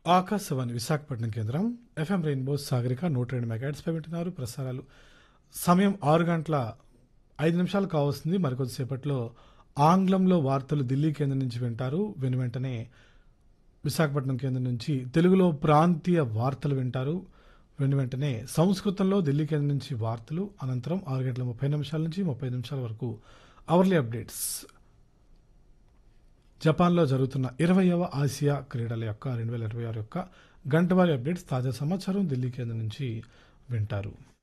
ఆకాశవాణి విశాఖపట్నం కేంద్రం FM rainbow Sagarika నూట రెండు మెగాట్స్పై వింటున్నారు ప్రసారాలు సమయం ఆరు గంటల ఐదు నిమిషాలు కావస్తుంది మరికొద్దిసేపట్లో ఆంగ్లంలో వార్తలు ఢిల్లీ కేంద్రం నుంచి వింటారు విని వెంటనే విశాఖపట్నం కేంద్రం నుంచి తెలుగులో ప్రాంతీయ వార్తలు వింటారు వెను వెంటనే సంస్కృతంలో ఢిల్లీ కేంద్రం నుంచి వార్తలు అనంతరం ఆరు గంటల ముప్పై నిమిషాల నుంచి ముప్పై నిమిషాల వరకు అవర్లీ అప్డేట్స్ జపాన్లో జరుగుతున్న ఇరవయవ ఆసియా క్రీడల యొక్క రెండు వేల ఇరవై ఆరు యొక్క గంటవారి అప్డేట్స్ తాజా సమాచారం ఢిల్లీ కేంద్రం నుంచి వింటారు